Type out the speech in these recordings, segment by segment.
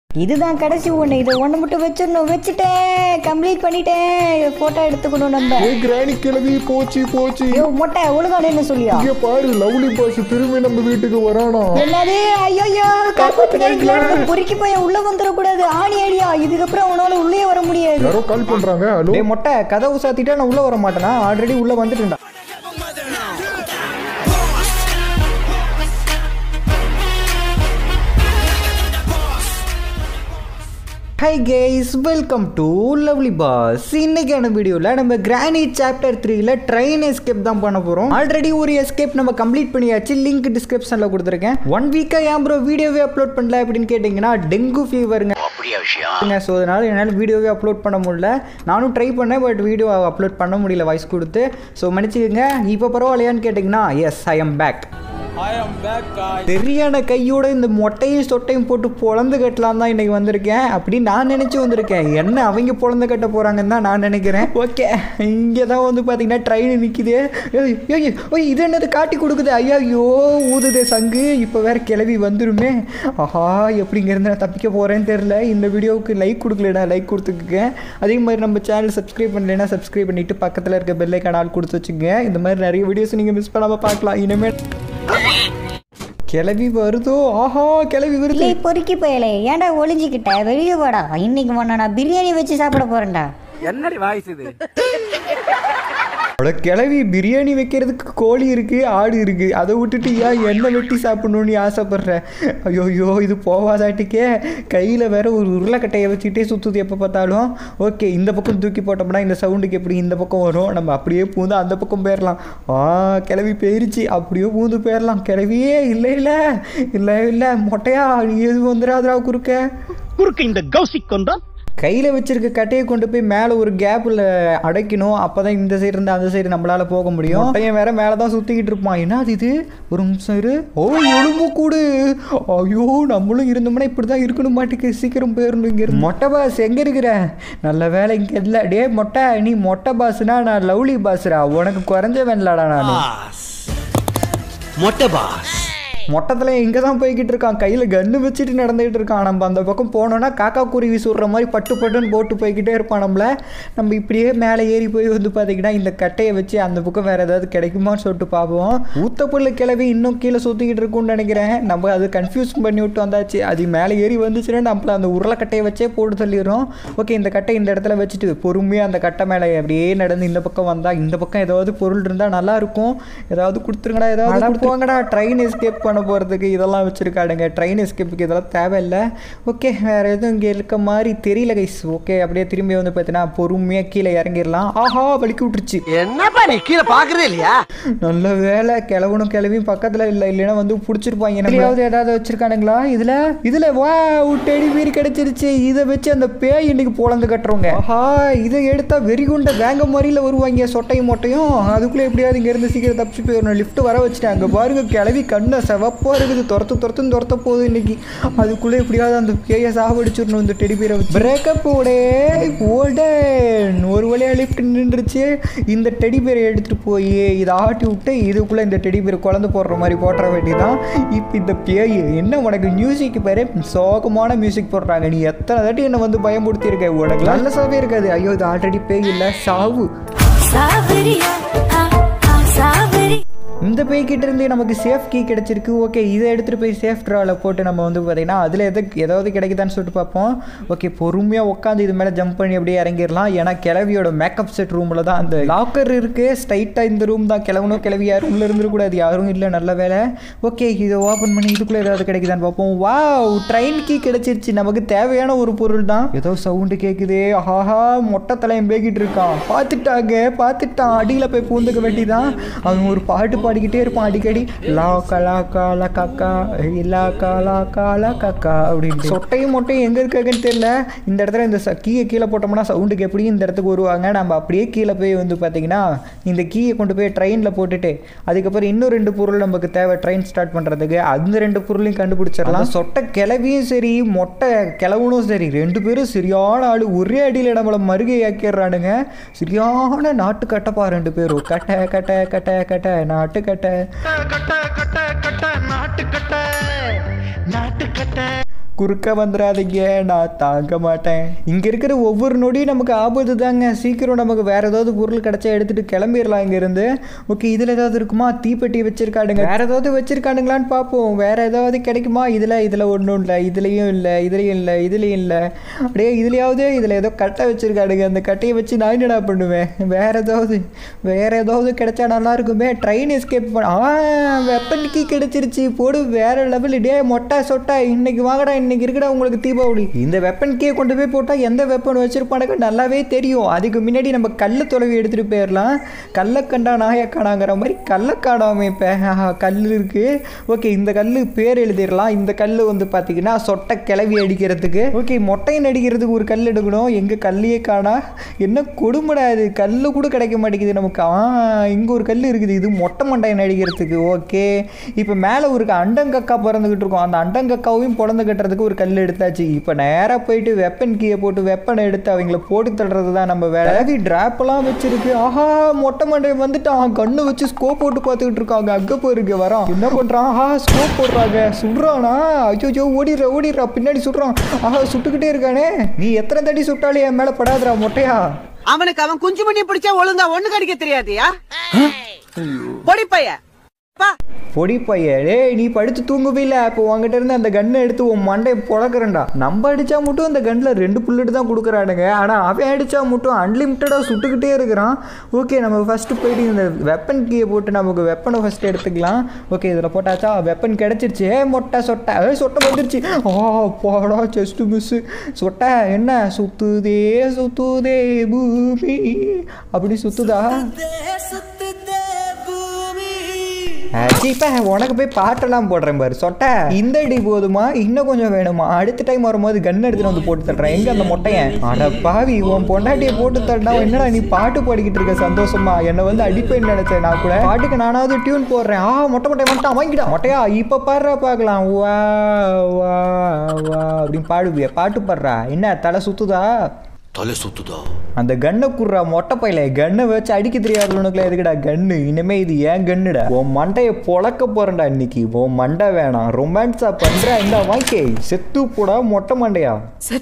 இதுதான் கடைசி ஒன்று இது ஒன்று மட்டும் வச்சிடணும் வச்சுட்டேன் கம்ப்ளீட் பண்ணிட்டேன் ஃபோட்டோ எடுத்துக்கணும் நம்ம ஏ கிராணி கிளவி போச்சு போச்சு ஐயோ மொட்டை ஒழுங்கான என்ன சொல்லியா இங்க பாரு லவ்லி பாஸ் திரும்பி நம்ம வீட்டுக்கு வரானா என்னது ஐயோ காப்பாத்துங்க பொறுக்கி போய் உள்ள வந்துடக்கூடாது ஆணி அடியா இதுக்கப்புறம் அவனால உள்ளே வர முடியாது யாரோ கால் பண்றாங்க ஹலோ டேய் மொட்டை கதவு சாத்திட்டா நான் உள்ள வர மாட்டேனா ஆல்ரெடி உள்ள வந்துட்டேன்டா hi guys welcome to lovely boss இன்னைக்கான வீடியோவில் நம்ம கிரானி சாப்டர் த்ரீல ட்ரெயின் எஸ்கேப் தான் பண்ண போகிறோம் ஆல்ரெடி ஒரு எஸ்கேப் நம்ம கம்ப்ளீட் பண்ணியாச்சு லிங்க் டிஸ்கிரிப்ஷனில் கொடுத்துருக்கேன் ஒன் வீக்காக ஏன் ப்ரோ வீடியோவே அப்லோட் பண்ணல அப்படின்னு கேட்டிங்கன்னா டெங்கு ஃபீவருங்க ஸோ அதனால் என்னால் வீடியோவே அப்லோட் பண்ண முடியல நானும் ட்ரை பண்ணேன் பட் வீடியோ அப்லோட் பண்ண முடியல வாய்ஸ் கொடுத்து ஸோ மன்னிச்சுக்கோங்க இப்போ பரவாயில்லையான்னு கேட்டிங்கன்னா எஸ் ஐ எம் பேக் சரியான கையோட இந்த மொட்டையும் சொட்டையும் போட்டு பொழந்து கட்டலாம் தான் இன்னைக்கு வந்திருக்கேன் அப்படி நான் நினச்சி வந்திருக்கேன் என்ன அவங்க பொழந்து கட்ட போகிறாங்கன்னு தான் நான் நினைக்கிறேன் ஓகே இங்கே தான் வந்து பார்த்தீங்கன்னா ட்ரெயின் நிற்கிது ஓய் இது என்னது காட்டி கொடுக்குது ஐயா ஐயோ ஊதுதே சங்கு இப்போ வேற கிளவி வந்துருமே ஆஹா எப்படிங்கிறது நான் தப்பிக்க போகிறேன்னு தெரில இந்த வீடியோவுக்கு லைக் கொடுக்கலடா லைக் கொடுத்துக்குங்க அதே மாதிரி நம்ம சேனல் சப்ஸ்கிரைப் பண்ணலைன்னா சப்ஸ்கிரைப் பண்ணிவிட்டு பக்கத்தில் இருக்க பெல்லை கனால் கொடுத்து வச்சுங்க இந்த மாதிரி நிறைய வீடியோஸ் நீங்கள் மிஸ் பண்ணாமல் பார்க்கலாம் இனிமேல் கிளவி வருதோ ஆஹா கிளவி வருது இல்லை பொறுக்கி போயலே ஏன்டா ஒளிஞ்சிக்கிட்ட வெளியே வாடா இன்னைக்கு ஒன்று நான் பிரியாணி வச்சு சாப்பிட போறேன்டா என்னடி வாய்ஸ் இது அட கிளவி பிரியாணி வைக்கிறதுக்கு கோழி இருக்குது ஆடு இருக்குது அதை விட்டுட்டு ஏன் எண்ணெய் வெட்டி சாப்பிடணும்னு ஆசைப்பட்ற ஐயோ ஐயோ இது போவாதாட்டிக்கே கையில் வேற ஒரு உருளைக்கட்டையை வச்சுக்கிட்டே சுற்றுது எப்போ பார்த்தாலும் ஓகே இந்த பக்கம் தூக்கி போட்டோம்னா இந்த சவுண்டுக்கு எப்படி இந்த பக்கம் வரும் நம்ம அப்படியே பூந்து அந்த பக்கம் போயிடலாம் ஆ கிளவி போயிருச்சு அப்படியே பூந்து போயிடலாம் கிளவியே இல்லை இல்லை இல்லை இல்லை மொட்டையா நீ எதுவும் வந்துடாதரா குறுக்க குறுக்கு இந்த கௌசிக் கொண்டான் கையில் வச்சிருக்க கட்டையை கொண்டு போய் மேலே ஒரு கேப்பில் அடைக்கணும் அப்போ தான் இந்த சைடு இருந்து அந்த சைடு நம்மளால் போக முடியும் பையன் வேற மேலே தான் சுற்றிக்கிட்டு இருப்பான் என்ன அது இது ஒரு நிமிஷம் இரு ஓ எலும்பு கூடு ஐயோ நம்மளும் இருந்தோம்னா இப்படி தான் இருக்கணும் மாட்டுக்கு சீக்கிரம் போயிடணும் இங்கே மொட்டை பாஸ் எங்கே இருக்கிற நல்ல வேலை இங்கே இல்லை டே மொட்டை நீ மொட்டை பாஸ்னா நான் லவ்லி பாஸ்ரா உனக்கு குறைஞ்சவன்லடா நான் மொட்டை பாஸ் மொட்டத்தில் எங்கே தான் போய்கிட்டு இருக்கான் கையில் கன்று வச்சுட்டு நடந்துகிட்டு இருக்கான் நம்ம அந்த பக்கம் போனோன்னா காக்கா குருவி சுடுற மாதிரி பட்டு பட்டுன்னு போட்டு போய்கிட்டே இருப்பான் நம்மள நம்ம இப்படியே மேலே ஏறி போய் வந்து பார்த்தீங்கன்னா இந்த கட்டையை வச்சு அந்த பக்கம் வேறு ஏதாவது கிடைக்குமான்னு சொல்லிட்டு பார்ப்போம் ஊத்தப்புள்ள கிளவி இன்னும் கீழே சுற்றிக்கிட்டு இருக்கும்னு நினைக்கிறேன் நம்ம அது கன்ஃபியூஸ் பண்ணி விட்டு வந்தாச்சு அது மேலே ஏறி வந்துச்சுன்னா நம்மள அந்த உருளைக்கட்டையை வச்சே போட்டு தள்ளிடுறோம் ஓகே இந்த கட்டை இந்த இடத்துல வச்சுட்டு பொறுமையாக அந்த கட்டை மேலே அப்படியே நடந்து இந்த பக்கம் வந்தால் இந்த பக்கம் ஏதாவது பொருள் இருந்தால் நல்லா இருக்கும் ஏதாவது கொடுத்துருங்கடா ஏதாவது போங்கடா ட்ரெயின் எஸ்கேப் பண்ண போகிறதுக்கு இதெல்லாம் வச்சுருக்காடுங்க ட்ரெயின் எஸ்கேப்புக்கு இதெல்லாம் தேவையில்லை ஓகே வேறு எதுவும் இங்கே இருக்க மாதிரி தெரியல கைஸ் ஓகே அப்படியே திரும்பி வந்து பார்த்தீங்கன்னா பொறுமையாக கீழே இறங்கிடலாம் ஆஹா வலிக்கி விட்டுருச்சு என்னப்பா நீ கீழே பாக்குறதே இல்லையா நல்ல வேலை கிளவனும் கிளவியும் பக்கத்தில் இல்லை இல்லைன்னா வந்து பிடிச்சிருப்பாங்க நம்மளாவது ஏதாவது வச்சிருக்கானுங்களா இதில் இதில் வா டெடி மீறி கிடைச்சிருச்சு இதை வச்சு அந்த பேய் இன்னைக்கு பொழந்து கட்டுறவங்க ஆஹா இதை எடுத்தா வெறிகுண்ட வேங்க மாதிரில வருவாங்க சொட்டையும் மொட்டையும் அதுக்குள்ளே எப்படியாவது இங்கேருந்து சீக்கிரம் தப்பிச்சு போயிடணும் லிஃப்ட் வர வச்சுட்டாங்க பாருங்க கிளவி கண்ணை செவப்பாக இருக்குது துரத்து துரத்துன்னு துரத்த போகுது இன்னைக்கு அதுக்குள்ளே எப்படியாவது அந்த பேயை சாவடிச்சிடணும் இந்த டெடி பேரை வச்சு பிரேக்கப் ஓடே ஓல்டன் ஒரு வழியாக லிஃப்ட் நின்றுச்சு இந்த டெடி பேரை எடுத்துகிட்டு போய் இதை ஆட்டி விட்டு இதுக்குள்ளே இந்த டெடி பேர் குழந்தை போடுற மாதிரி போட்டுற வேண்டியதான் இப்போ இந்த பேய் என்ன உனக்கு மியூசிக் பேரே சோகமான மியூசிக் போடுறாங்க நீ எத்தனை தாட்டி என்னை வந்து பயமுடுத்தியிருக்க உனக்கு நல்ல சாவே இருக்காது ஐயோ இது ஆல்ரெடி பேய் இல்லை சாவு சாவரியா ஆ ஆ சாவரி இந்த பேய்கிட்ட இருந்து நமக்கு சேஃப் கீ கிடைச்சிருக்கு ஓகே இதை எடுத்துகிட்டு போய் சேஃப் ட்ராவில் போட்டு நம்ம வந்து பார்த்தீங்கன்னா அதில் எது ஏதாவது கிடைக்குதான்னு சொல்லிட்டு பார்ப்போம் ஓகே பொறுமையாக உட்காந்து இது மேலே ஜம்ப் பண்ணி அப்படியே இறங்கிடலாம் ஏன்னா கிளவியோட மேக்கப் செட் ரூமில் தான் அந்த லாக்கர் இருக்குது ஸ்ட்ரைட்டாக இந்த ரூம் தான் கிளவனும் கிளவி யாரும் உள்ளே இருந்துடக்கூடாது யாரும் இல்லை நல்ல வேலை ஓகே இதை ஓப்பன் பண்ணி இதுக்குள்ளே ஏதாவது கிடைக்குதான்னு பார்ப்போம் வா ட்ரெயின் கீ கிடைச்சிருச்சு நமக்கு தேவையான ஒரு பொருள் தான் ஏதோ சவுண்டு கேட்குதே ஆஹா மொட்டை தலையும் பேக்கிட்டு இருக்கான் பார்த்துட்டாங்க பார்த்துட்டான் அடியில் போய் பூந்துக்க வேண்டிதான் அவன் ஒரு பாட்டு பாடிக்கிட்டே இருப்பான் அடிக்கடி லா கலா காலா காக்கா லா காலா காலா காக்கா அப்படின்ட்டு சொட்டையும் மொட்டையும் எங்கே இருக்காங்கன்னு தெரியல இந்த இடத்துல இந்த ச- கீயை கீழே போட்டோம்னா சவுண்டுக்கு எப்படி இந்த இடத்துக்கு வருவாங்க நம்ம அப்படியே கீழே போய் வந்து பார்த்தீங்கன்னா இந்த கீயை கொண்டு போய் ட்ரெயினில் போட்டுட்டு அதுக்கப்புறம் இன்னும் ரெண்டு பொருள் நமக்கு தேவை ட்ரெயின் ஸ்டார்ட் பண்ணுறதுக்கு அந்த ரெண்டு பொருளையும் கண்டுபிடிச்சிடலாம் சொட்டை கிளவியும் சரி மொட்டை கிளவனும் சரி ரெண்டு பேரும் சரியான ஆள் ஒரே அடியில் நம்மளை மருகை ஆக்கிடுறானுங்க சரியான நாட்டு கட்டப்பா ரெண்டு பேரும் கட்ட கட்ட கட்ட கட்ட நாட்டு கட்ட குறுக்க வந்துடாதீங்க நான் தாங்க மாட்டேன் இங்க இருக்கிற ஒவ்வொரு நொடியும் நமக்கு ஆபத்து தாங்க சீக்கிரம் நமக்கு வேற ஏதாவது பொருள் கிடைச்சா எடுத்துட்டு கிளம்பிடலாம் இங்க இருந்து ஓகே இதுல ஏதாவது இருக்குமா தீப்பெட்டி வச்சிருக்கானுங்க வேற ஏதாவது வச்சிருக்கானுங்களான்னு பார்ப்போம் வேற ஏதாவது கிடைக்குமா இதுல இதுல ஒன்றும் இல்லை இதுலயும் இல்லை இதுலயும் இல்லை இதுலயும் இல்லை அப்படியே இதுலயாவது இதுல ஏதோ கட்டை வச்சிருக்கானுங்க அந்த கட்டையை வச்சு நான் என்னடா பண்ணுவேன் வேற ஏதாவது வேற ஏதாவது கிடைச்சா நல்லா இருக்குமே ட்ரெயின் எஸ்கேப் பண்ண ஆ வெப்பன் கீ கிடைச்சிருச்சு போடு வேற லெவல் டே மொட்டை சொட்டை இன்னைக்கு வாங்கடா இன்னைக்கு இருக்குடா உங்களுக்கு தீபாவளி இந்த வெப்பன் கீயை கொண்டு போய் போட்டால் எந்த வெப்பன் வச்சிருப்பானுங்க நல்லாவே தெரியும் அதுக்கு முன்னாடி நம்ம கல்லு தொலைவி எடுத்துகிட்டு போயிடலாம் கள்ளக்கண்டா நாயக்கானாங்கிற மாதிரி கள்ளக்காடாம இப்போ கல் இருக்கு ஓகே இந்த கல் பேர் எழுதிடலாம் இந்த கல் வந்து பார்த்தீங்கன்னா சொட்டை கிளவி அடிக்கிறதுக்கு ஓகே மொட்டையின் அடிக்கிறதுக்கு ஒரு கல் எடுக்கணும் எங்கே கல்லையே காணா என்ன கொடுமடா இது கல் கூட கிடைக்க மாட்டேங்குது நமக்கு ஆ இங்கே ஒரு கல் இருக்குது இது மொட்டை மண்டையன் அடிக்கிறதுக்கு ஓகே இப்போ மேலே ஒரு அண்டங்கக்கா பிறந்துக்கிட்டு இருக்கோம் அந்த அண்டங்கக்காவையும் பிறந்து கட்டுறதுக்கு ஒரு கல் எடுத்தாச்சு இப்போ நேராக போயிட்டு வெப்பன் கீயை போட்டு வெப்பனை எடுத்து அவங்கள போட்டு தள்ளுறது தான் நம்ம வேலை ஹெவி ட்ராப்லாம் வச்சிருக்கு ஆஹா மொட்டை மண்டையன் வந்துட்டான் கண்ணு வச்சு ஸ்கோப் போட்டு பார்த்துக்கிட்டு இருக்காங்க அங்கே போயிருக்கு வரான் என்ன பண்ணுறான் ஆஹா ஸ்கோப் போடுறாங்க சுடுறானா ஐயோ ஓடிடுற ஓடிடுறா பின்னாடி சுடுறான் ஆஹா சுட்டுக்கிட்டே இருக்கானே நீ எத்தனை தடி சுட்டாலே என் மேலே படாதுடா மொட்டையா அவனுக்கு அவன் குஞ்சு மணி பிடிச்சா ஒழுங்கா ஒண்ணு கடிக்க தெரியாதியா பொடி பைய பா பொடி பையன் டேய் நீ படுத்து தூங்கவே இல்லை அப்போ உங்ககிட்ட இருந்து அந்த கன்னை எடுத்து உன் மண்டையை புழக்கிறேன்டா நம்ம அடித்தா மட்டும் அந்த கன்னில் ரெண்டு புல்லட் தான் கொடுக்குறானுங்க ஆனால் அவன் அடித்தா மட்டும் அன்லிமிட்டடாக சுட்டுக்கிட்டே இருக்கிறான் ஓகே நம்ம ஃபஸ்ட்டு போயிட்டு இந்த வெப்பன் கீயை போட்டு நமக்கு வெப்பனை ஃபஸ்ட்டு எடுத்துக்கலாம் ஓகே இதில் போட்டாச்சா வெப்பன் கிடச்சிருச்சு ஏ மொட்டை சொட்டை ஏ சொட்டை வந்துருச்சு ஆ போடா செஸ்ட் மிஸ்ஸு சொட்டை என்ன சுத்துதே சுத்துதே பூமி அப்படி சுத்துதா சீப்பா உனக்கு போய் பாட்டெல்லாம் போடுறேன் பாரு சொட்டை இந்த அடி போதுமா இன்னும் கொஞ்சம் வேணுமா அடுத்த டைம் வரும்போது கன் எடுத்துட்டு வந்து போட்டு தர்றேன் எங்க அந்த மொட்டையன் அட பாவி உன் பொண்டாட்டியை போட்டு தரடா என்னடா நீ பாட்டு பாடிக்கிட்டு இருக்க சந்தோஷமா என்னை வந்து அடிப்பேன்னு நினைச்சேன் நான் கூட பாட்டுக்கு நானாவது டியூன் போடுறேன் ஆ மொட்டை மொட்டை மொட்டை வாங்கிடா மொட்டையா இப்ப பாடுறா பார்க்கலாம் வா வா வா அப்படின்னு பாடுவிய பாட்டு பாடுறா என்ன தலை சுத்துதா தலை சுத்துதா அந்த கன்னை குடுறா மொட்டை பையில கன்னை வச்சு அடிக்க தெரியாது உனக்குலாம் எதுக்குடா கன்னு இனிமே இது ஏன் கன்னுடா உன் மண்டையை பொழக்க போறேன்டா இன்னைக்கு உன் மண்டை வேணாம் ரொமான்ஸா பண்ற இந்த வாய்க்கே செத்து போடா மொட்டை மண்டையா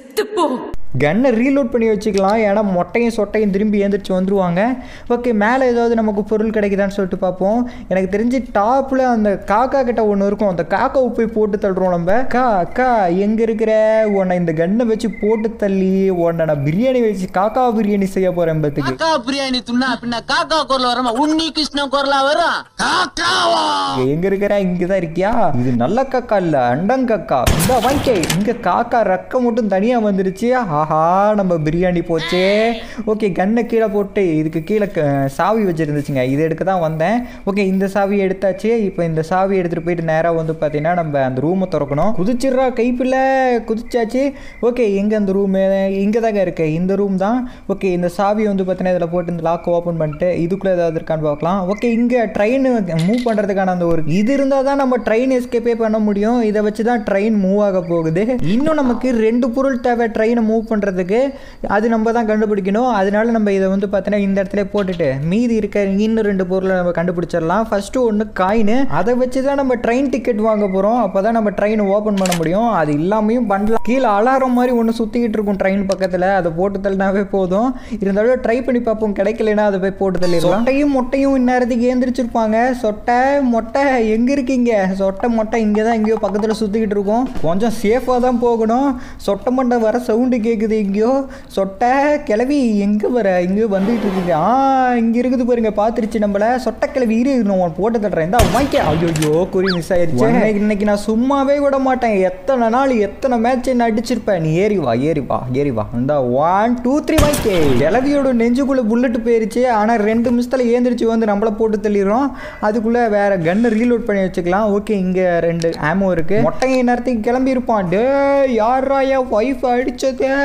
கன்னை ரீலோட் பண்ணி வச்சுக்கலாம் ஏன்னா மொட்டையும் சொட்டையும் திரும்பி ஏந்திரிச்சு வந்துருவாங்க ஓகே மேலே ஏதாவது நமக்கு பொருள் கிடைக்குதான்னு சொல்லிட்டு பார்ப்போம் எனக்கு தெரிஞ்சு டாப்பில் அந்த காக்கா கிட்ட ஒன்று இருக்கும் அந்த காக்காவை போய் போட்டு தள்ளுறோம் நம்ம அக்கா அக்கா எங்கே இருக்கிற உன்னை இந்த கன்னை வச்சு போட்டு தள்ளி உன்னை நான் பிரியாணி வச்சு காக்கா பிரியாணி செய்ய போகிறேன் பத்துக்கு காக்கா பிரியாணி துண்ணா பின்ன காக்கா குரல் வரமா உன்னி கிருஷ்ணன் குரலா வரும் காக்காவா எங்க இருக்கிற இங்க தான் இருக்கியா இது நல்ல காக்கா இல்ல அண்டங்கக்கா இந்த வாங்கிக்கே இங்க காக்கா ரக்க மட்டும் தனியா வந்துருச்சு ஆஹா நம்ம பிரியாணி போச்சே ஓகே கன்னை கீழே போட்டு இதுக்கு கீழே க- சாவி வச்சிருந்துச்சுங்க இது எடுக்க தான் வந்தேன் ஓகே இந்த சாவி எடுத்தாச்சு இப்போ இந்த சாவி எடுத்துட்டு போயிட்டு நேராக வந்து பார்த்தீங்கன்னா நம்ம அந்த ரூமை திறக்கணும் குதிச்சிடுறா கைப்பில்ல குதிச்சாச்சு ஓகே எங்க அந்த ரூமு இங்கே தாங்க இருக்கு இந்த ரூம் தான் ஓகே இந்த சாவி வந்து பார்த்தீங்கன்னா இதில் போட்டு இந்த லாக் ஓப்பன் பண்ணிட்டு இதுக்குள்ளே ஏதாவது இருக்கான்னு பார்க்கலாம் ஓகே இங்கே ட்ரெயின் மூவ் பண்ணுறதுக்கான அந்த ஒரு இது இருந்தால் தான் நம்ம ட்ரெயின் எஸ்கேப்பே பண்ண முடியும் இதை வச்சு தான் ட்ரெயின் மூவ் ஆக போகுது இன்னும் நமக்கு ரெண்டு பொருள் தேவை ட்ரெயினை மூவ் பண்ணுறதுக்கு அது நம்ம தான் கண்டுபிடிக்கணும் அதனால நம்ம இதை வந்து பார்த்தீங்கன்னா இந்த இடத்துல போட்டுட்டு மீதி இருக்க இன்னும் ரெண்டு பொருளை நம்ம கண்டுபிடிச்சிடலாம் ஃபர்ஸ்ட் ஒன்று காயின் அதை வச்சு தான் நம்ம ட்ரெயின் டிக்கெட் வாங்க போகிறோம் அப்போ தான் நம்ம ட்ரெயின் ஓப்பன் பண்ண முடியும் அது இல்லாமையும் பண்ணலாம் கீழே அலாரம் மாதிரி ஒன்று சுற்றிக்கிட்டு இருக்கும் ட்ரெயின் பக்கத்தில் அதை போட்டு தள்ளினாவே போதும் இருந்தாலும் ட்ரை பண்ணி பார்ப்போம் கிடைக்கலனா அதை போய் போட்டு தள்ளிடலாம் சொட்டையும் மொட்டையும் இந்நேரத்துக்கு ஏந்திரிச்சிருப்பாங்க சொட்டை மொட்டை எங்கே இருக்கீங்க சொட்டை மொட்டை இங்கே தான் எங்கேயோ பக்கத்தில் சுற்றிக்கிட்டு இருக்கோம் கொஞ்சம் சேஃபாக தான் போகணும் சொட்டை மண்டை வர சவுண்டு கேட்குது எங்கேயோ சொட்டை கிளவி எங்கே வர எங்கேயோ வந்துகிட்டு இருக்குது ஆ இங்கே இருக்குது பாருங்க பார்த்துருச்சு நம்மள சொட்டை கிளவி இரு நான் உனக்கு போட்டு தட்டுறேன் இந்த வாங்கிக்க ஐயோ குறி மிஸ் ஆயிருச்சு இன்னைக்கு இன்னைக்கு நான் சும்மாவே விட மாட்டேன் எத்தனை நாள் எத்தனை மேட்ச் என்ன அடிச்சிருப்பேன் நீ ஏறி வா ஏறி வா ஏறி வா இந்த ஒன் டூ த்ரீ வாங்கிக்க கிளவியோட நெஞ்சுக்குள்ளே புல்லட் போயிருச்சு ஆனால் ரெண்டு நிமிஷத்தில் ஏந்திரிச்சு வந்து நம்மள போட்டு தள்ளிடுறோம் அதுக்குள்ளே வேற கன்னை ரீலோட் பண்ணி வச்சுக்கலாம் ஓகே இங்கே ரெண்டு ஆமோ இருக்கு மொட்டைங்க நேரத்துக்கு கிளம்பி இருப்பான் டே யாரா என் ஒய்ஃப் அடிச்சதே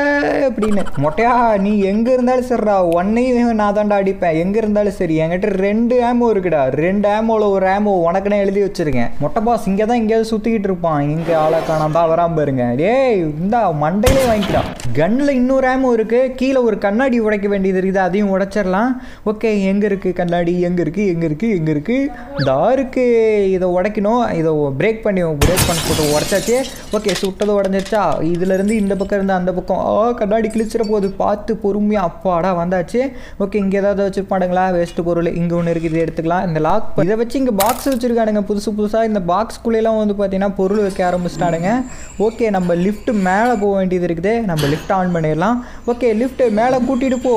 அப்படின்னு மொட்டையா நீ எங்க இருந்தாலும் சரிடா உன்னையும் நான் தான்டா அடிப்பேன் எங்க இருந்தாலும் சரி என்கிட்ட ரெண்டு ஆமோ இருக்குடா ரெண்டு ஆமோல ஒரு ஆமோ உனக்குன்னு எழுதி வச்சிருக்கேன் மொட்டை பாஸ் இங்கே தான் எங்கேயாவது சுத்திக்கிட்டு இருப்பான் இங்க ஆளை காணாம தான் வராம பாருங்க டேய் இந்தா மண்டையிலே வாங்கிக்கலாம் கன்னில் இன்னொரு ஆமோ இருக்கு கீழே ஒரு கண்ணாடி உடைக்க வேண்டியது இருக்குது அதையும் உடைச்சிடலாம் ஓகே எங்க இருக்கு கண்ணாடி எங்க இருக்கு எங்க இருக்கு எங்க இருக்கு இதா இருக்கு இதை உடைக்கணும் இதை பிரேக் பண்ணி பிரேக் பண்ணி போட்டு உடைச்சாச்சு ஓகே சுட்டது உடஞ்சிருச்சா இதுல இருந்து இந்த பக்கம் இருந்து அந்த பக்கம் ஆ கண்ணாடி கிழிச்சிட போகுது பார்த்து பொறுமையா அப்பாடா வந்தாச்சு ஓகே இங்க ஏதாவது வச்சிருப்பானுங்களா வேஸ்ட் பொருள் இங்க ஒன்று இருக்குது இதை எடுத்துக்கலாம் இந்த லாக் இதை வச்சு இங்க பாக்ஸ் வச்சிருக்கானுங்க புதுசு புதுசா இந்த பாக்ஸ்குள்ளெல்லாம் வந்து பார்த்தீங்கன்னா பொருள் வைக்க ஆரம்பிச்சிட்டானுங்க ஓகே நம்ம லிஃப்ட் மேலே போக வேண்டியது இருக்குது நம்ம லிஃப்ட் ஆன் பண்ணிடலாம் ஓகே லிஃப்ட் மேலே கூட்டிட்டு போ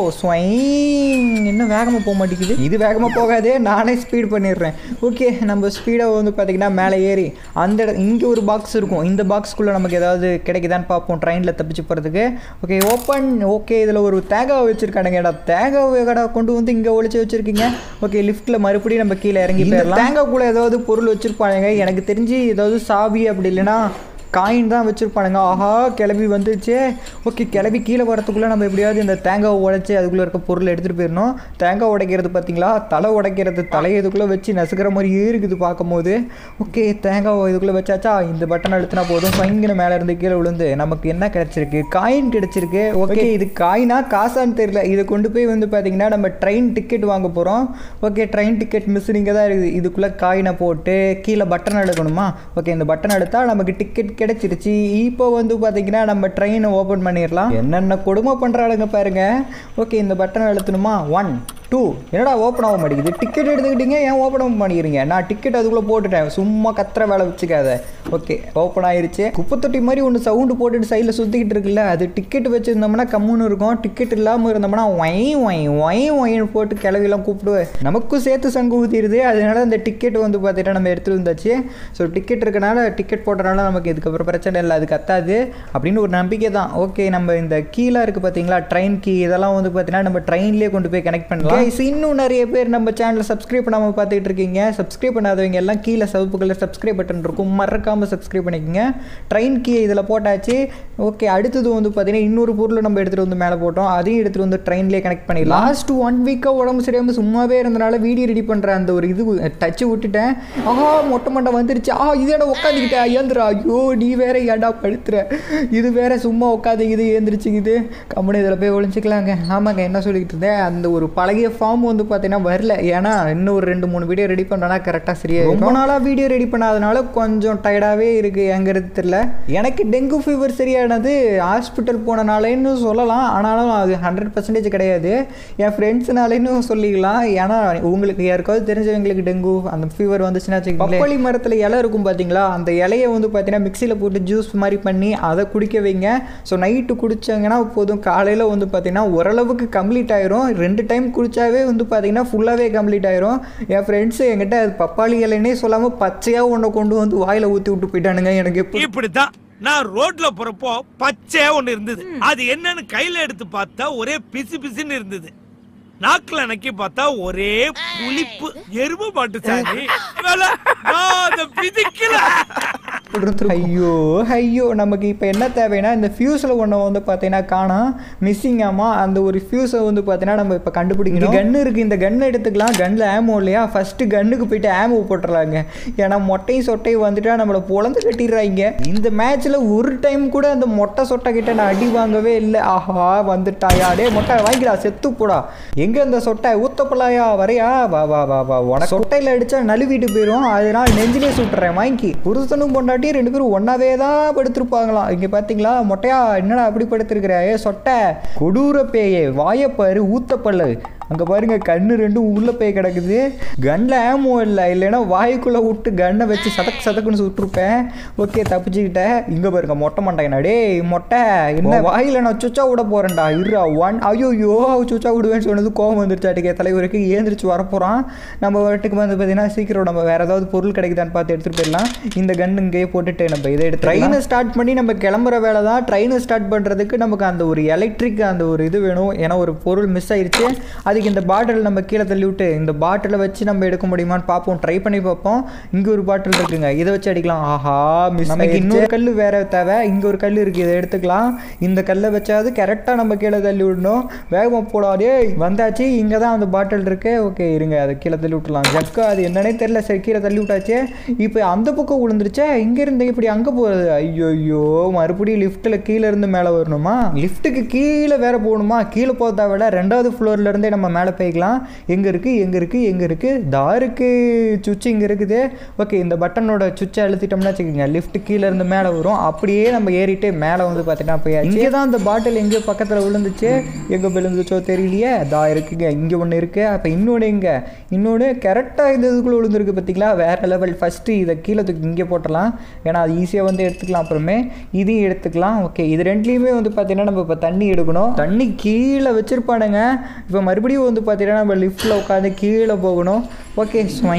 ஸ்வைங் இன்னும் வேகமாக போக மாட்டேங்குது இது வேகமாக போகாதே நானே ஸ்பீட் பண்ணிடுறேன் ஓகே நம்ம ஸ்பீடாக வந்து பார்த்தீங்கன்னா மேலே ஏறி அந்த இட இங்கே ஒரு பாக்ஸ் இருக்கும் இந்த பாக்ஸ்க்குள்ளே நமக்கு ஏதாவது கிடைக்குதான்னு பார்ப்போம் ட்ரெயினில் தப்பிச்சு போகிறதுக்கு ஓகே ஓப்பன் ஓகே இதில் ஒரு தேங்காய் வச்சுருக்கானுங்கடா தேங்காய் கடை கொண்டு வந்து இங்கே ஒழிச்சு வச்சுருக்கீங்க ஓகே லிஃப்ட்டில் மறுபடியும் நம்ம கீழே இறங்கி போயிடலாம் தேங்காய்க்குள்ளே ஏதாவது பொருள் வச்சுருப்பானுங்க எனக்கு தெரிஞ்சு ஏதாவது சாவி அப்படி இல்லைன்னா காயின் தான் வச்சுருப்பானுங்க ஆஹா கிளம்பி வந்துச்சு ஓகே கிளம்பி கீழே வரத்துக்குள்ளே நம்ம எப்படியாவது இந்த தேங்காய் உடைச்சி அதுக்குள்ளே இருக்க பொருள் எடுத்துகிட்டு போயிடணும் தேங்காய் உடைக்கிறது பார்த்தீங்களா தலை உடைக்கிறது தலையை இதுக்குள்ளே வச்சு நசுக்கிற மாதிரியே இருக்குது பார்க்கும்போது ஓகே தேங்காய் இதுக்குள்ளே வச்சாச்சா இந்த பட்டன் அழுத்தினா போதும் பைங்கன மேலே இருந்து கீழே விழுந்து நமக்கு என்ன கிடைச்சிருக்கு காயின் கிடைச்சிருக்கு ஓகே இது காயினா காசான்னு தெரியல இதை கொண்டு போய் வந்து பார்த்தீங்கன்னா நம்ம ட்ரெயின் டிக்கெட் வாங்க போகிறோம் ஓகே ட்ரெயின் டிக்கெட் மிஸ்ஸிங்க தான் இருக்குது இதுக்குள்ளே காயினை போட்டு கீழே பட்டன் அழுக்கணுமா ஓகே இந்த பட்டன் அழுத்தா நமக்கு டிக்கெட் கிடைச்சிருச்சு இப்போ வந்து பார்த்தீங்கன்னா நம்ம ட்ரெயினை ஓப்பன் பண்ணிடலாம் என்னென்ன கொடுமை பண்ணுறாளுங்க பாருங்க ஓகே இந்த பட்டன் அழுத்தணுமா ஒன் டூ என்னடா ஓப்பன் ஆக மாட்டேங்குது டிக்கெட் எடுத்துக்கிட்டீங்க ஏன் ஓப்பன் ஆக மாட்டேங்கிறீங்க நான் டிக்கெட் அதுக்குள்ளே போட்டுட்டேன் சும்மா கத்துற வேலை வச்சுக்காத ஓகே ஓப்பன் ஆயிருச்சு குப்பை தொட்டி மாதிரி ஒன்று சவுண்டு போட்டுட்டு சைடில் சுற்றிக்கிட்டு இருக்குல்ல அது டிக்கெட் வச்சுருந்தோம்னா கம்முன்னு இருக்கும் டிக்கெட் இல்லாமல் இருந்தோம்னா ஒய் ஒய் ஒய் ஒயின்னு போட்டு கிளவிலாம் கூப்பிடுவேன் நமக்கும் சேர்த்து சங்கு ஊற்றிடுது அதனால அந்த டிக்கெட் வந்து பார்த்துட்டு நம்ம எடுத்துகிட்டு வந்தாச்சு ஸோ டிக்கெட் இருக்கனால டிக்கெட் போட்டனால நமக்கு இதுக்கப்புறம் பிரச்சனை இல்லை அது கத்தாது அப்படின்னு ஒரு நம்பிக்கை தான் ஓகே நம்ம இந்த கீழே இருக்குது பார்த்தீங்களா ட்ரெயின் கீ இதெல்லாம் வந்து பார்த்தீங்கன்னா நம்ம ட்ரெயின்லேயே கொண்டு போய் கனெக்ட் பண்ணலாம் Guys, இன்னும் நிறைய பேர் நம்ம சேனலை சப்ஸ்கிரைப் பண்ணாமல் பார்த்துட்டு இருக்கீங்க சப்ஸ்கிரைப் பண்ணாதவங்க எல்லாம் கீழே சிவப்பு கலர் சப்ஸ்கிரைப் பட்டன் இருக்கும் மறக்காமல் சப்ஸ்கிரைப் பண்ணிக்கோங்க ட்ரெயின் கீ இதில் போட்டாச்சு ஓகே அடுத்தது வந்து பார்த்தீங்கன்னா இன்னொரு பொருளை நம்ம எடுத்துகிட்டு வந்து மேலே போட்டோம் அதையும் எடுத்துகிட்டு வந்து ட்ரெயின்லேயே கனெக்ட் பண்ணிடலாம் லாஸ்ட் ஒன் வீக்காக உடம்பு சரியாமல் சும்மாவே இருந்தனால வீடியோ ரெடி பண்ணுற அந்த ஒரு இது டச்சு விட்டுட்டேன் ஆஹா மொட்டை மண்டை வந்துருச்சு ஆ இதோட உட்காந்துக்கிட்டேன் ஏந்திரா ஐயோ நீ வேற ஏடா படுத்துற இது வேற சும்மா உட்காந்துக்குது ஏந்திரிச்சுக்குது கம்பெனி இதில் போய் ஒழிச்சிக்கலாங்க ஆமாங்க என்ன சொல்லிக்கிட்டு இருந்தேன் அந்த ஒரு பழகிய ஃபார்ம் வந்து பார்த்தீங்கன்னா வரல ஏன்னா இன்னும் ஒரு ரெண்டு மூணு வீடியோ ரெடி பண்ணோன்னா கரெக்டாக சரியா ரொம்ப நாளாக வீடியோ ரெடி பண்ணாதனால கொஞ்சம் டயர்டாகவே இருக்குது எங்கிறது தெரியல எனக்கு டெங்கு ஃபீவர் சரியானது ஹாஸ்பிட்டல் போனனாலேன்னு சொல்லலாம் ஆனாலும் அது ஹண்ட்ரட் பர்சன்டேஜ் கிடையாது என் ஃப்ரெண்ட்ஸ்னாலேன்னு சொல்லிக்கலாம் ஏன்னா உங்களுக்கு யாருக்காவது தெரிஞ்சவங்களுக்கு டெங்கு அந்த ஃபீவர் வந்துச்சுன்னா வச்சுக்கோங்களேன் பப்பாளி மரத்தில் இலை இருக்கும் பார்த்தீங்களா அந்த இலையை வந்து பார்த்தீங்கன்னா மிக்சியில் போட்டு ஜூஸ் மாதிரி பண்ணி அதை குடிக்க வைங்க ஸோ நைட்டு குடிச்சாங்கன்னா போதும் காலையில் வந்து பார்த்தீங்கன்னா ஓரளவுக்கு கம்ப்ளீட் ஆயிரும் ரெண்டு டைம் குடிச்சாவே வந்து பார்த்தீங்கன்னா ஃபுல்லாகவே கம்ப்ளீட் ஆயிரும் என் ஃப்ரெண்ட்ஸு என்கிட்ட அது பப்பாளி இலைன்னே சொல்லாமல் பச்சையாக ஒன்றை கொண்டு வந்து வாயில் ஊற்றி விட்டு போயிட்டானுங்க எனக்கு எப்படி இப்படித்தான் நான் ரோட்ல போறப்போ பச்சையா ஒண்ணு இருந்தது அது என்னன்னு கையில எடுத்து பார்த்தா ஒரே பிசு பிசுன்னு இருந்தது நாக்குல நக்கி பார்த்தா ஒரே புளிப்பு எருமை மாட்டு சாணி வேலை, நான் அதை பிதிக்கல ஐயோ ஐயோ நமக்கு இப்போ என்ன தேவைன்னா இந்த ஃபியூஸில் ஒன்று வந்து பார்த்தீங்கன்னா காணோம் மிஸ்ஸிங் ஆமா அந்த ஒரு ஃபியூஸை வந்து பார்த்தீங்கன்னா நம்ம இப்போ கண்டுபிடிக்கணும் கன்று இருக்குது இந்த கன்று எடுத்துக்கலாம் கன்னில் ஆமோ இல்லையா ஃபஸ்ட்டு கன்னுக்கு போயிட்டு ஆமோ போட்டுடலாங்க ஏன்னா மொட்டையும் சொட்டையும் வந்துட்டா நம்மளை பொழந்து கட்டிடுறாங்க இந்த மேட்ச்சில் ஒரு டைம் கூட அந்த மொட்டை சொட்டை கிட்ட நான் அடி வாங்கவே இல்லை ஆஹா வந்துட்டாயா டே மொட்டை வாங்கிடா செத்து போடா எங்கே இந்த சொட்டை ஊத்தப்பலாயா வரையா வா வா வா வா உனக்கு சொட்டையில் அடித்தா நழுவிட்டு போயிடும் அதனால் நெஞ்சிலே சுட்டுறேன் வாங்கி புருஷனும் பொண்டாட்டி ரெண்டு பேரும் ஒன்றாவே தான் படுத்திருப்பாங்களாம் இங்கே பார்த்தீங்களா மொட்டையா என்னடா அப்படி படுத்திருக்கிற ஏ சொட்டை கொடூர பேயே வாயப்பாரு ஊத்தப்பல்லு அங்கே பாருங்க கண்ணு ரெண்டும் உள்ள போய் கிடக்குது கன்னில் ஆமோ இல்லை இல்லைன்னா வாய்க்குள்ளே விட்டு கன்னை வச்சு சதக்கு சதக்குன்னு சுட்டிருப்பேன் ஓகே தப்பிச்சுக்கிட்டேன் இங்கே பாருங்க மொட்டை மண்டைங்கண்ணா டேய் மொட்டை என்ன வாயில் நான் சுச்சா விட போகிறேன்டா இருடா ஒன் ஐயோ சுச்சா விடுவேன்னு சொன்னது கோவம் வந்துருச்சாட்டுக்கே தலைவருக்கு ஏந்திரிச்சு வரப்போகிறான் நம்ம வீட்டுக்கு வந்து பார்த்தீங்கன்னா சீக்கிரம் நம்ம வேறு ஏதாவது பொருள் கிடைக்குதான்னு பார்த்து எடுத்துகிட்டு போயிடலாம் இந்த கன் இங்கேயே போட்டுட்டு நம்ம இதை எடுத்து ட்ரெயினை ஸ்டார்ட் பண்ணி நம்ம கிளம்புற வேலை தான் ட்ரெயினை ஸ்டார்ட் பண்ணுறதுக்கு நமக்கு அந்த ஒரு எலக்ட்ரிக் அந்த ஒரு இது வேணும் ஏன்னா ஒரு பொருள் மிஸ் ஆயிருச்சு அது அதுக்கு இந்த பாட்டில் நம்ம கீழே தள்ளி விட்டு இந்த பாட்டிலை வச்சு நம்ம எடுக்க முடியுமான்னு பார்ப்போம் ட்ரை பண்ணி பார்ப்போம் இங்கே ஒரு பாட்டில் இருக்குங்க இதை வச்சு அடிக்கலாம் ஆஹா மிஸ் நமக்கு இன்னொரு கல் வேற தேவை இங்கே ஒரு கல் இருக்குது இதை எடுத்துக்கலாம் இந்த கல்லை வச்சாவது கரெக்டாக நம்ம கீழே தள்ளி விடணும் வேகமாக போடாதே வந்தாச்சு இங்கே தான் அந்த பாட்டில் இருக்கு ஓகே இருங்க அதை கீழே தள்ளி விட்டுலாம் ஜக்கு அது என்னன்னே தெரியல சரி கீழே தள்ளி விட்டாச்சு இப்போ அந்த பக்கம் விழுந்துருச்சே இங்கேருந்து இப்படி அங்கே போகிறது ஐயோ ஐயோ மறுபடியும் லிஃப்ட்டில் கீழே இருந்து மேலே வரணுமா லிஃப்ட்டுக்கு கீழே வேற போகணுமா கீழே போகிறத விட ரெண்டாவது ஃப்ளோர்ல இருந்தே நம்ம மேலே போய்க்கலாம் எங்கே இருக்குது எங்கே இருக்குது எங்கே இருக்குது தா இருக்கு சுவிட்ச் இங்கே இருக்குது ஓகே இந்த பட்டனோட சுவிட்சை அழுத்திட்டோம்னா வச்சுக்கோங்க லிஃப்ட் கீழே இருந்து மேலே வரும் அப்படியே நம்ம ஏறிட்டு மேலே வந்து பார்த்தீங்கன்னா போயாச்சு இங்கே தான் அந்த பாட்டில் எங்கேயோ பக்கத்தில் விழுந்துச்சு எங்கே விழுந்துச்சோ தெரியலையே தா இருக்குங்க இங்கே ஒன்று இருக்குது அப்போ இன்னொன்று எங்கே இன்னொன்று கரெக்டாக இந்த இதுக்குள்ளே விழுந்துருக்கு பார்த்தீங்களா வேறு லெவல் ஃபஸ்ட்டு இதை கீழே தூக்கி இங்கே போட்டுடலாம் ஏன்னா அது ஈஸியாக வந்து எடுத்துக்கலாம் அப்புறமே இதையும் எடுத்துக்கலாம் ஓகே இது ரெண்டுலேயுமே வந்து பார்த்தீங்கன்னா நம்ம இப்போ தண்ணி எடுக்கணும் தண்ணி கீழே வச்சுருப்பானுங்க இப்போ மறுபடியும் வந்து பார்த்தீங்கன்னா நம்ம லிஃப்ட்டில் உட்காந்து கீழே போகணும் ஓகே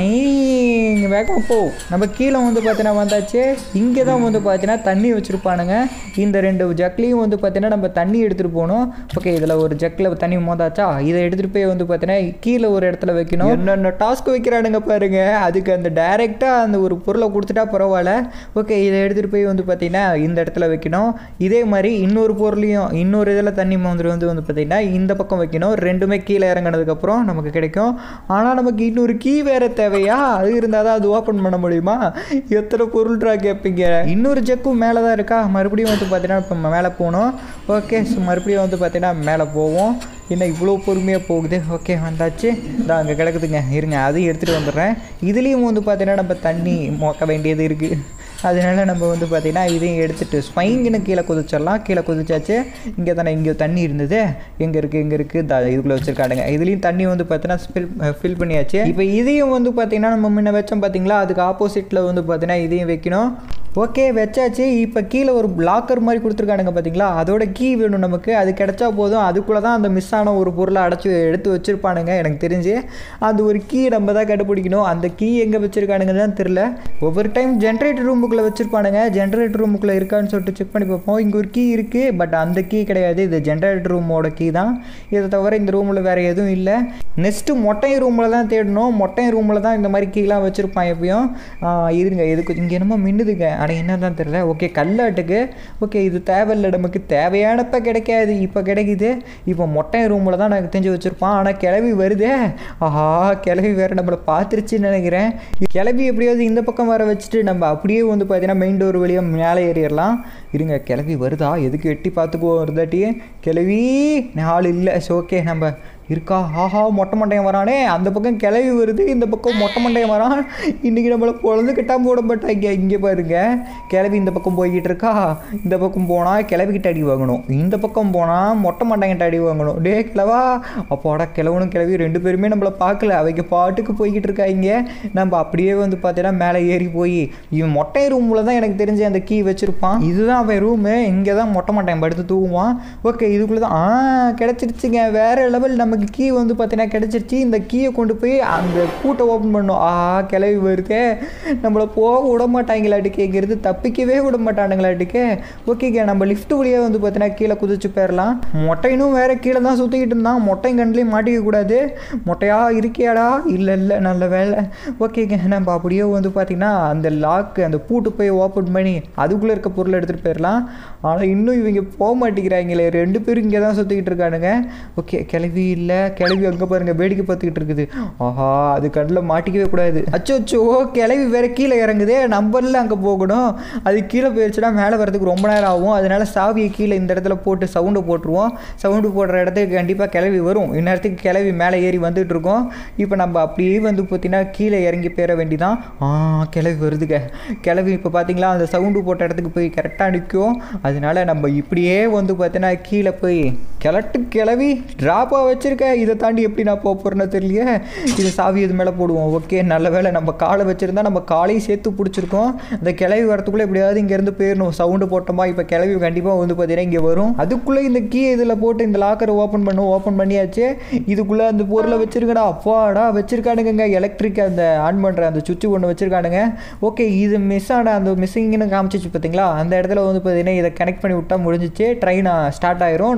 ஸ்வைங் வேகம் போ நம்ம கீழே வந்து பார்த்தீங்கன்னா வந்தாச்சு இங்கே தான் வந்து பார்த்தீங்கன்னா தண்ணி வச்சுருப்பானுங்க இந்த ரெண்டு ஜக்லேயும் வந்து பார்த்தீங்கன்னா நம்ம தண்ணி எடுத்துகிட்டு போகணும் ஓகே இதில் ஒரு ஜக்கில் தண்ணி மோதாச்சா இதை எடுத்துகிட்டு போய் வந்து பார்த்தீங்கன்னா கீழே ஒரு இடத்துல வைக்கணும் என்னென்ன டாஸ்க் வைக்கிறானுங்க பாருங்க அதுக்கு அந்த டைரெக்டாக அந்த ஒரு பொருளை கொடுத்துட்டா பரவாயில்ல ஓகே இதை எடுத்துகிட்டு போய் வந்து பார்த்தீங்கன்னா இந்த இடத்துல வைக்கணும் இதே மாதிரி இன்னொரு பொருளையும் இன்னொரு இதில் தண்ணி மோந்துரு வந்து வந்து பார்த்தீங்கன்னா இந்த பக்கம் வைக்கணும் ரெண்டுமே கீழே இறங்கினதுக்கப்புறம் நமக்கு கிடைக்கும் ஆனால் நமக்கு இன்னொரு கீ வேறு தேவையா அது இருந்தால் தான் அது ஓப்பன் பண்ண முடியுமா எத்தனை பொருள்ரா கேட்பீங்க இன்னொரு ஜக்கும் மேலே தான் இருக்கா மறுபடியும் வந்து பார்த்தீங்கன்னா இப்போ மேலே போகணும் ஓகே ஸோ மறுபடியும் வந்து பார்த்தீங்கன்னா மேலே போவோம் என்ன இவ்வளோ பொறுமையாக போகுது ஓகே வந்தாச்சு இதான் அங்கே கிடக்குதுங்க இருங்க அதையும் எடுத்துகிட்டு வந்துடுறேன் இதுலேயும் வந்து பார்த்தீங்கன்னா நம்ம தண்ணி மொக்க வேண்டியது இருக்குது அதனால நம்ம வந்து பார்த்திங்கன்னா இதையும் எடுத்துகிட்டு ஸ்பைங்குன்னு கீழே குதிச்சிடலாம் கீழே குதிச்சாச்சு இங்கே தானே இங்கே தண்ணி இருந்தது எங்கே இருக்குது எங்கே இருக்குது த இதுக்குள்ளே வச்சுருக்காடுங்க இதுலேயும் தண்ணி வந்து பார்த்தீங்கன்னா ஃபில் ஃபில் பண்ணியாச்சு இப்போ இதையும் வந்து பார்த்திங்கன்னா நம்ம முன்ன வச்சோம் பார்த்தீங்களா அதுக்கு ஆப்போசிட்டில் வந்து பார்த்தீங்கன்னா இதையும் வைக்கணும் ஓகே வச்சாச்சு இப்போ கீழே ஒரு லாக்கர் மாதிரி கொடுத்துருக்கானுங்க பார்த்தீங்களா அதோட கீ வேணும் நமக்கு அது கிடைச்சா போதும் அதுக்குள்ளே தான் அந்த மிஸ் ஆன ஒரு பொருளை அடைச்சி எடுத்து வச்சுருப்பானுங்க எனக்கு தெரிஞ்சு அந்த ஒரு கீ நம்ம தான் கண்டுபிடிக்கணும் அந்த கீ எங்கே வச்சுருக்கானுங்க தான் தெரில ஒவ்வொரு டைம் ஜென்ரேட்டர் ரூமுக்குள்ளே வச்சுருப்பானுங்க ஜென்ரேட்டர் ரூமுக்குள்ளே இருக்கான்னு சொல்லிட்டு செக் பண்ணி பார்ப்போம் இங்கே ஒரு கீ இருக்குது பட் அந்த கீ கிடையாது இது ஜென்ரேட்டர் ரூமோட கீ தான் இதை தவிர இந்த ரூமில் வேறு எதுவும் இல்லை நெக்ஸ்ட்டு மொட்டை ரூமில் தான் தேடணும் மொட்டை ரூமில் தான் இந்த மாதிரி கீலாம் வச்சுருப்பான் எப்பயும் ஆ, இருங்க இதுக்கு இங்கே என்னமோ மின்னுதுங்க ஆனால் என்ன தான் தெரியல ஓகே கல்லாட்டுக்கு ஓகே இது தேவையில்லை நமக்கு தேவையானப்ப கிடைக்காது இப்போ கிடைக்குது இப்போ மொட்டை ரூமில் தான் எனக்கு தெரிஞ்சு வச்சுருப்பான் ஆனால் கிளவி வருதே ஆஹா கிளவி வேறு நம்மளை பார்த்துருச்சுன்னு நினைக்கிறேன் கிளவி எப்படியாவது இந்த பக்கம் வர வச்சுட்டு நம்ம அப்படியே வந்து பார்த்தீங்கன்னா மெயின் டோர் வழியாக மேலே ஏறிடலாம் இருங்க கிளவி வருதா எதுக்கு எட்டி பார்த்துக்குவோம் ஒரு தாட்டி கிளவி ஆள் இல்லை ஸோ ஓகே நம்ம இருக்கா ஆஹா மொட்டை மண்டையன் வரானே அந்த பக்கம் கிளவி வருது இந்த பக்கம் மொட்டை மண்டையன் வரான் இன்றைக்கி நம்மளை பொழுது கிட்டாம போட மாட்டாங்க இங்கே பாருங்க கிளவி இந்த பக்கம் போய்கிட்டு இருக்கா இந்த பக்கம் போனால் கிளவிக்கிட்ட அடி வாங்கணும் இந்த பக்கம் போனால் மொட்டை மண்டையன்ட்ட அடி வாங்கணும் டே கிளவா அப்பாடா கிளவனும் கிளவி ரெண்டு பேருமே நம்மளை பார்க்கல அவங்க பாட்டுக்கு போய்கிட்டு இருக்காங்க நம்ம அப்படியே வந்து பார்த்தீங்கன்னா மேலே ஏறி போய் இவன் மொட்டை ரூமில் தான் எனக்கு தெரிஞ்சு அந்த கீ வச்சுருப்பான் இதுதான் அவன் ரூமு இங்கே தான் மொட்டை மண்டையன் படுத்து தூங்குவான் ஓகே இதுக்குள்ளே தான் ஆ கிடச்சிருச்சுங்க வேறு லெவல் நமக்கு கீ வந்து பார்த்தீங்கன்னா கிடச்சிருச்சு இந்த கீயை கொண்டு போய் அந்த பூட்டை ஓப்பன் பண்ணோம் ஆ கிளவி வருதே நம்மளை போக விட மாட்டாங்களாட்டுக்கு இங்கேருந்து தப்பிக்கவே விட மாட்டானுங்களாட்டுக்கு ஓகேங்க நம்ம லிஃப்ட் வழியாக வந்து பார்த்தீங்கன்னா கீழே குதிச்சு போயிடலாம் மொட்டைனும் வேற கீழே தான் சுற்றிக்கிட்டு இருந்தான் மொட்டை கண்ட்லேயும் மாட்டிக்க கூடாது மொட்டையா இருக்கியாடா இல்லை இல்லை நல்ல வேலை ஓகேங்க நம்ம அப்படியே வந்து பார்த்தீங்கன்னா அந்த லாக்கு அந்த பூட்டு போய் ஓப்பன் பண்ணி அதுக்குள்ளே இருக்க பொருளை எடுத்துகிட்டு போயிடலாம் ஆனால் இன்னும் இவங்க போக மாட்டேங்கிறாங்களே ரெண்டு பேரும் இங்கே தான் சுற்றிக்கிட்டு இருக்கானுங்க ஓகே கிளவி இல்லை கிளவி அங்கே பாருங்க வேடிக்கை பார்த்துக்கிட்டு இருக்குது ஆஹா அது கண்ணில் மாட்டிக்கவே கூடாது அச்சோ அச்சோ கிளவி வேற கீழே இறங்குதே நம்பரில் அங்கே போகணும் அது கீழே போயிடுச்சுன்னா மேலே வரதுக்கு ரொம்ப நேரம் ஆகும் அதனால சாவியை கீழே இந்த இடத்துல போட்டு சவுண்டை போட்டுருவோம் சவுண்டு போடுற இடத்துக்கு கண்டிப்பாக கிளவி வரும் இந்நேரத்துக்கு கிளவி மேலே ஏறி வந்துட்டு இருக்கோம் இப்போ நம்ம அப்படியே வந்து பார்த்தீங்கன்னா கீழே இறங்கி போயிட வேண்டிதான் ஆ கிளவி வருதுங்க கிளவி இப்போ பார்த்தீங்களா அந்த சவுண்டு போட்ட இடத்துக்கு போய் கரெக்டாக நிற்கும் அதனால நம்ம இப்படியே வந்து பார்த்தீங்கன்னா கீழே போய் கிளட்டு கிளவி ட்ராப்பாக வச்சுருக்க இதை தாண்டி எப்படி நான் போக போகிறேன்னு தெரியலையே இது சாவி இது மேலே போடுவோம் ஓகே நல்ல வேளை நம்ம காலை வச்சுருந்தா நம்ம காலையும் சேர்த்து பிடிச்சிருக்கோம் அந்த கிளவி வரத்துக்குள்ளே எப்படியாவது இங்கேருந்து போயிடணும் சவுண்டு போட்டோமா இப்போ கிளவி கண்டிப்பாக வந்து பார்த்தீங்கன்னா இங்கே வரும் அதுக்குள்ளே இந்த கீ இதில் போட்டு இந்த லாக்கரை ஓப்பன் பண்ணும் ஓப்பன் பண்ணியாச்சு இதுக்குள்ளே அந்த பொருளை வச்சிருக்கடா அப்பாடா வச்சிருக்கானுங்க எலக்ட்ரிக் அந்த ஆன் பண்ணுற அந்த சுவிட்ச் ஒன்று வச்சிருக்கானுங்க ஓகே இது மிஸ் ஆன அந்த மிஸ்ஸிங்னு காமிச்சிச்சு பார்த்தீங்களா அந்த இடத்துல வந்து பார்த்தீங்கன்னா இதை கனெக்ட் பண்ணி விட்டா முடிஞ்சிச்சு ட்ரெயின் ஸ்டார்ட் ஆயிரும் நம்ம எடுத்துகிட்டு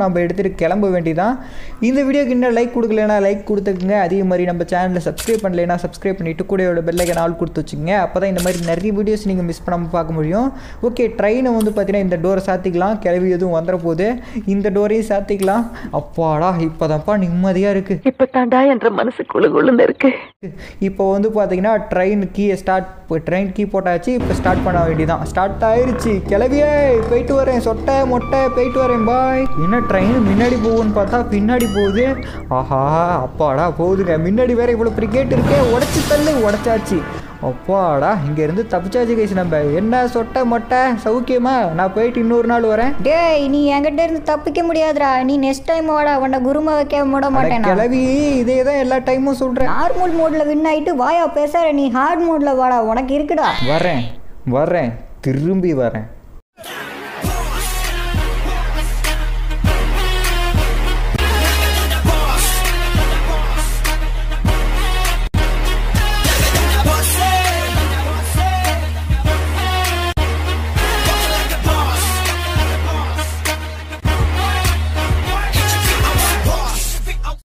எடுத்துகிட்டு கிளம்ப வேண்டியதான் இந்த வீடியோக்கு இன்னும் லைக் கொடுக்கலனா லைக் கொடுத்துக்குங்க அதே மாதிரி நம்ம சேனலை சப்ஸ்கிரைப் பண்ணலைன்னா சப்ஸ்கிரைப் பண்ணிவிட்டு கூடயோட பெல்லைக்கன் ஆள் கொடுத்து வச்சுங்க அப்போ தான் இந்த மாதிரி நிறைய வீடியோஸ் நீங்கள் மிஸ் பண்ணாமல் பார்க்க முடியும் ஓகே ட்ரெயினை வந்து பார்த்தீங்கன்னா இந்த டோரை சாத்திக்கலாம் கிளவி எதுவும் வந்துட போகுது இந்த டோரையும் சாத்திக்கலாம் அப்பாடா இப்போதான்ப்பா நிம்மதியாக இருக்குது இப்ப தாண்டா என்ற மனசு குழு குழுன்னு இருக்கு இப்போ வந்து பார்த்தீங்கன்னா ட்ரெயின் கீயை ஸ்டார்ட் ட்ரெயின் கீ போட்டாச்சு இப்போ ஸ்டார்ட் பண்ண வேண்டியதான் ஸ்டார்ட் ஆயிருச்சு கிளவியே போயிட்டு வரேன் சொட்டை மொட்டை போயிட்டு வரேன் பாய் என்ன ட்ரெயின் முன்னாடி போகும்னு பார்த்தா பின்னாடி போகுது ஆஹா அப்பாடா போகுதுங்க முன்னாடி வேற இவ்வளோ பெரிய கேட் இருக்கே உடச்சி தள்ளு உடச்சாச்சு அப்பாடா இங்கேருந்து தப்பிச்சாச்சு கைஸ் நம்ம என்ன சொட்டை மொட்டை சௌக்கியமா நான் போயிட்டு இன்னொரு நாள் வரேன் டேய் நீ என்கிட்ட இருந்து தப்பிக்க முடியாதுடா நீ நெக்ஸ்ட் டைம் வாடா உன்னை குருமா வைக்க விட அட மாட்டேன் நான். கிளவி இதே தான் எல்லா டைமும் சொல்கிறேன் நார்மல் மோட்ல வின் ஆயிட்டு வாயா பேசுற நீ ஹார்ட் மோட்ல வாடா உனக்கு இருக்குடா வரேன் வரேன் திரும்பி வரேன்